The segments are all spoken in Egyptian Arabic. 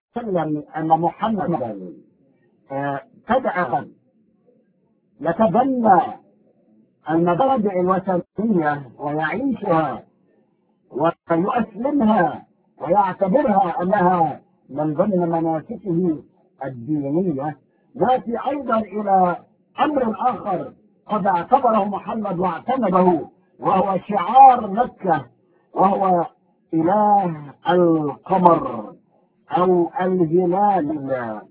وسلم أن محمدا آه، تبعا يتبنى المبادئ الوثنية ويعيشها ويؤسلمها ويعتبرها أنها من ضمن مناسكه الدينية يأتي أيضا إلى أمر آخر قد اعتبره محمد واعتمده وهو شعار مكة وهو إله القمر أو الهلال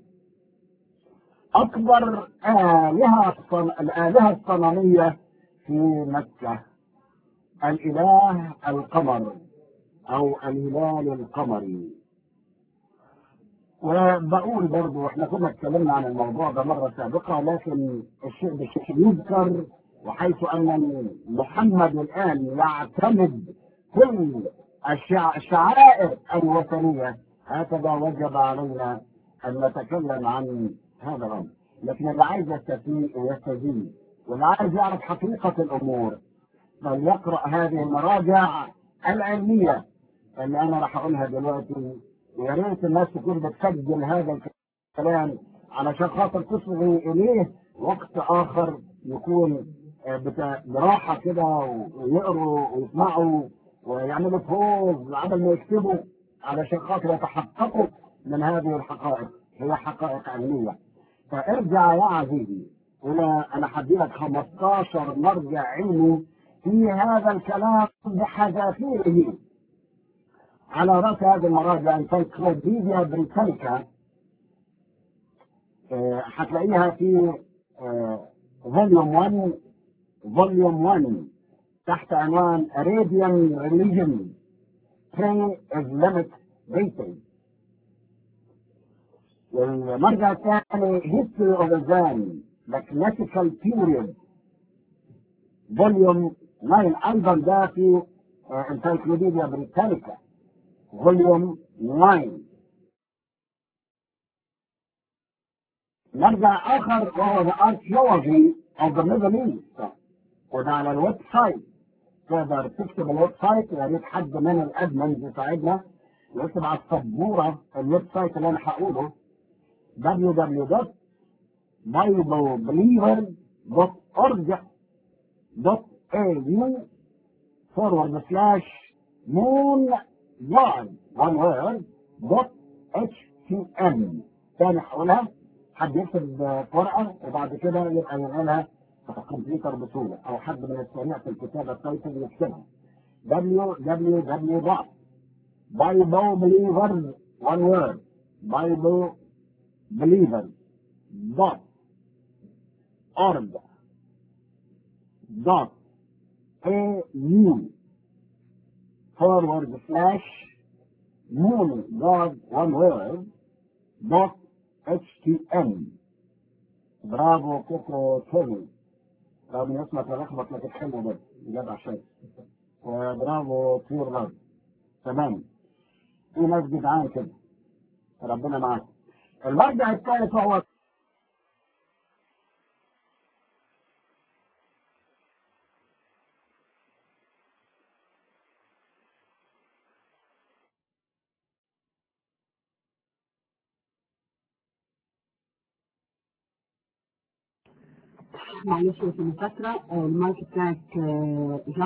أكبر آلهة الآلهة الصنمية في مكة الإله القمر أو الهلال القمري وبقول برضو احنا كنا اتكلمنا عن الموضوع ده مرة سابقة لكن الشيء بالشيء يذكر وحيث أن محمد الآن يعتمد كل الشع- الشعائر الوثنية هكذا وجب علينا أن نتكلم عن هذا الأمر لكن اللي عايز يستفيد ويستزيد واللي عايز يعرف حقيقة الأمور فليقرأ هذه المراجع العلمية اللي أنا راح أقولها دلوقتي ويا ريت الناس تكون بتسجل هذا الكلام علشان خاطر تصغي إليه وقت آخر يكون آه، بتا- براحة كده ويقروا ويسمعوا ويعملوا فوز قبل ما يكتبوا علشان خاطر يتحققوا من هذه الحقائق هي حقائق علمية فارجع يا عزيزي إلى أنا هدي لك 15 مرجع علمي في هذا الكلام بحذافيره على رأس هذه المراجع انسايكلوبيديا بريتانيكا آه، هتلاقيها في فوليوم 1 فوليوم 1 تحت عنوان Arabian Religion Pre-Islamic Dating والمرجع الثاني History of Islam The Classical Period فوليوم 9 أيضا ده في انسايكلوبيديا بريتانيكا فوليوم 9 مرجع آخر وهو The Archaeology of the Middle East وده على الويب سايت تقدر تكتب الويب سايت يا ريت حد من الادمنز يساعدنا ويكتب على السبوره الويب سايت اللي انا هقوله www.biblebelievers.org.au forward slash moon one one word dot htm تاني هقولها حد يكتب في ورقه وبعد كده يبقى ينقلها في الكمبيوتر بسهوله او حد من السريع في الكتابه التايتل يكتبها www. Bible believers one word Bible believers dot org dot au forward slash moon god one word dot htm برافو كوكو توني رغم ان اسمك لخبط لكن حلو ده جدع شيء وبرافو طيور رد تمام في ناس جدعان كده ربنا معاك المرجع الثالث هو معلش يا فاكرة المايك بتاعك آه،